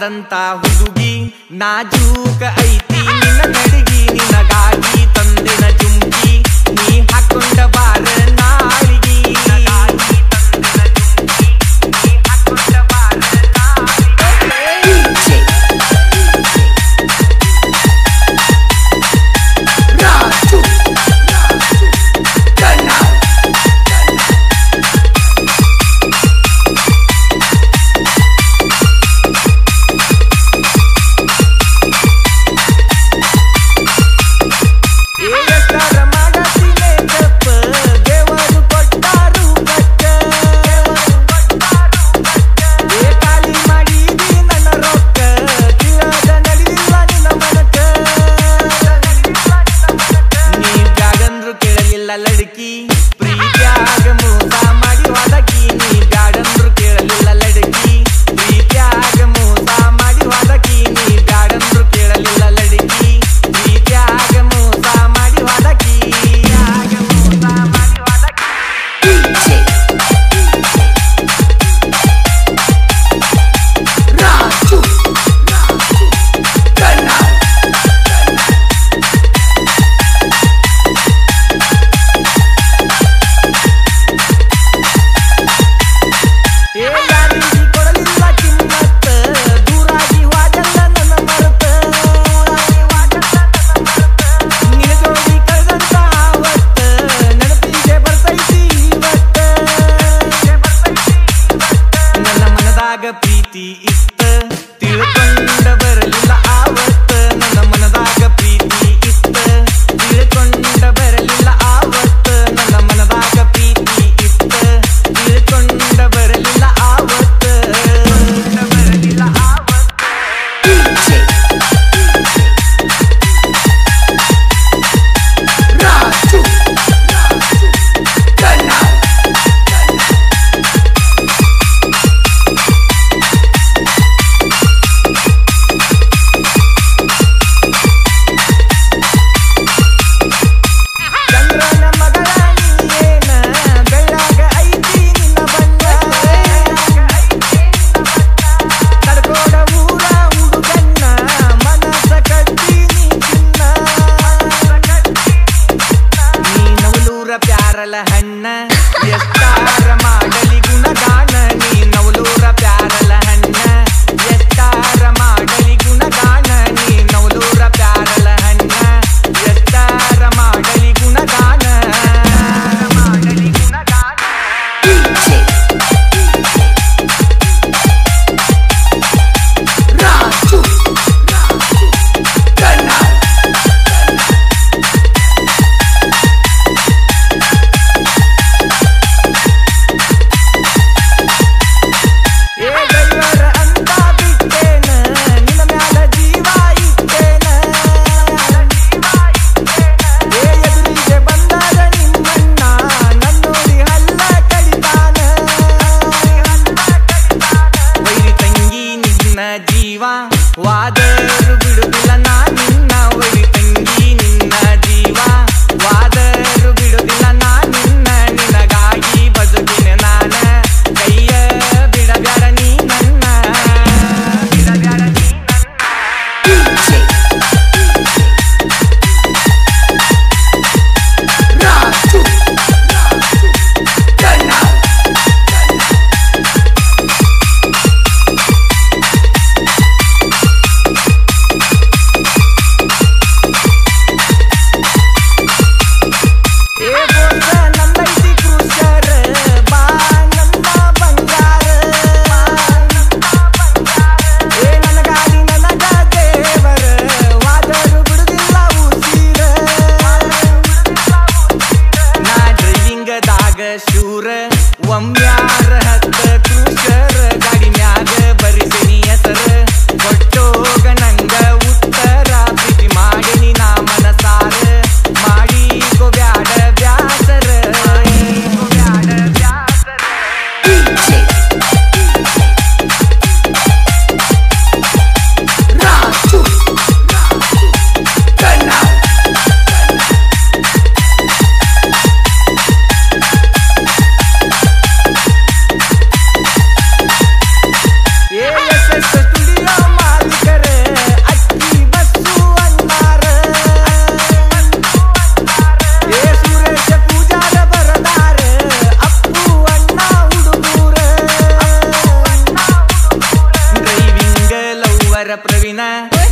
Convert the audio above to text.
ಆದಂತ ಹುಡುಗಿ ನಾಜೂಕ ಐತಿ ನಿನ್ನ ನಡಿಗಿ ನಿನಗಾಗಿ ತಂದಿನ ಜುಂಕಿ ನೀ ಹಾಕೊಂಡ ಬಾರ ನಾಳಿಗಿ ನಿನಗಾಗಿ ತಂದಿನ ಜುಂಕಿ, ನೀ ಹಾಕೊಂಡ ಬಾರ ನಾಳಿಗಿ. DJ Raju Kanal ಏಯಸ್ತರ ಮಾಡಸಿನೆ ತಪ್ಪ ದೇವರು ಕೊಟ್ಟಾರು ಕಟ್ಟ ಏ ಖಾಲಿ ಮಾಡಿದಿ ನನ್ನ ರೊಕ್ಕ ತಿಳಿದ ನಡಿಲಿಲ್ಲ ನಿನ್ನ ಮನಕ ನೀ ಬ್ಯಾಡಂದ್ರು ಕೇಳಲಿಲ್ಲ ಲಡಕಿ ಪ್ರೀತ್ಯಾಗ ಮೋಸ ಮಾಡಿ ಹೋದಕಿ ನೀ ಬ್ಯಾಡಂದ್ರು ಕೇಳಲಿಲ್ಲ ಲಡಕಿ ಪ್ರೀತ್ಯಾಗ ಮೋಸ ಮಾಡಿ ಹೋದಕಿ ನೀ ಬ್ಯಾಡಂದ್ರು ಕೇಳಲಿಲ್ಲ ಲಡಕಿ ಪ್ರೀತ್ಯಾಗ ಮೋಸ ಮಾಡಿ ಹೋದಕಿ ಯಾಗ ಮೋಸ ಮಾಡಿ ಹೋದಕಿ DJ Raju Kanal ಏ ಯಾರಿಗಿ ಕೊಡಲಿಲ್ಲ ಕಿಮ್ಮತ್ತ ದೂರಾಗಿ ವಾಜಲ್ಲ ನನ್ನ ಮರೆತ ನಿನ ಜೋಡಿ ಕಳೆದಂತ ಆವತ್ತ ನೆನಪಿಗೆ ಬರ್ತೈತಿ ಇವತ್ತ ನನ್ನ ಮನದಾಗ ಪ್ರೀತಿ ಇತ್ತ ತಿಳ್ಕೊಂಡ ಬರಲಿಲ್ಲ ಆವತ್ತ ನನ್ನ ಮನದಾಗ ಪ್ರೀತಿ ಇತ್ತ ತಿಳ್ಕೊಂಡ ಬರಲಿಲ್ಲ ಆವತ್ತ ನನ್ನ ಮನದಾಗ ಪ್ರೀತಿ ಇತ್ತ ತಿಳ್ಕೊಂಡ ಬರಲಿಲ್ಲ ಆವತ್ತ ಬರಲಿಲ್ಲ ಆವತ್ತ DJ Raju Kanal ಚಂದ್ರನ ಮಗಳ ನೀಯೇನ ಬೆಳ್ಳಾಗ ಐತಿ ನಿನ್ನ ಬಣ್ಣ ತಡ್ಕೋಡ ಊರ ಹುಡುಗನ್ನ ಮನಸ ಕಟ್ಟಿ ನೀ ಚಿನ್ನ ನೀ ನವಲೂರ ಪ್ಯಾರಲ ಹಣ್ಣ ಎಷ್ಟಾರ ಮಾಡಲಿ ಗುಣಗಾನ ನೀ ನವಲೂರ ಪ್ಯಾರಲ ಹಣ್ಣ ಎಷ್ಟಾರ ಮಾಡಲಿ ಗುಣಗಾನ ನೀ ನವಲೂರ ಪ್ಯಾರಲ ಹಣ್ಣ ಎಷ್ಟಾರ ಮಾಡಲಿ ಗುಣಗಾನ ಮಾಡಲಿ ಗುಣಗಾನ DJ Raju Kanal ಏ ಡ್ರೈವರ್ ಅಂತ ಬಿಟ್ಟೇನ ನಿನ್ನ ಮ್ಯಾಲ ಜೀವ ಇಟ್ಟೇನ ಏ ಎದುರಿಗೆ ಬಂದಾಗ ನಿಮ್ಮಣ್ಣ ನನ್ನೋಡಿ ಹಲ್ಲ ಕಡಿತಾನ ವೈರಿ ತಂಗಿ ನಿನ್ನ ಜೀವ ವಾದರು ಬಿಡುದಿಲ್ಲ ನಾ ನಿನ್ನ ವೈರಿ ತಂಗಿ ನಿನ್ನ ಜೀವ ವಾದರು ಬಿಡುದಿಲ್ಲ ನಾ ನಿನ್ನ ನಿನಗಾಗಿ ಬದುಕಿನ ನಾನ ಕೈಯ ಬಿಡಬ್ಯಾಡ ನೀ ನನ್ನ ಬಿಡಬ್ಯಾಡ ನೀ ನನ್ನ DJ Raju Kanal ಏ ಬೋಸ ನಂದೈತಿ ಕ್ರೂಸರ್ ಬಾ ನಮ್ಮ ಬಂಗಾರ ಏ ನನ್ನ ಗಾಡಿ ನನಗ ದೇವರ ವಾದರು ಬಿಡುದಿಲ್ಲ ಉಸಿರ ನಾ ಡ್ರೈವಿಂಗದಾಗ ಶೂರ ಒಮ್ಮ್ಯಾರ ಹತ್ತ ಕ್ರೂಸರ್ ಗಾಡಿ ಮ್ಯಾಗ ಬರಿಸಿನಿ ಹೆಸರ ಕೊಟ್ಟೋಗ ನಂಗ ಉತ್ತರ ಪ್ರೀತಿ ಮಾಡಿನಿ ನಾ ಮನಸಾರ ಮಾಡಿ ಬ್ಯಾಡ ಬ್ಯಾಸರ ಬ್ಯಾಡ ಬ್ಯಾಸರ DJ Raju Kanal ನೀನ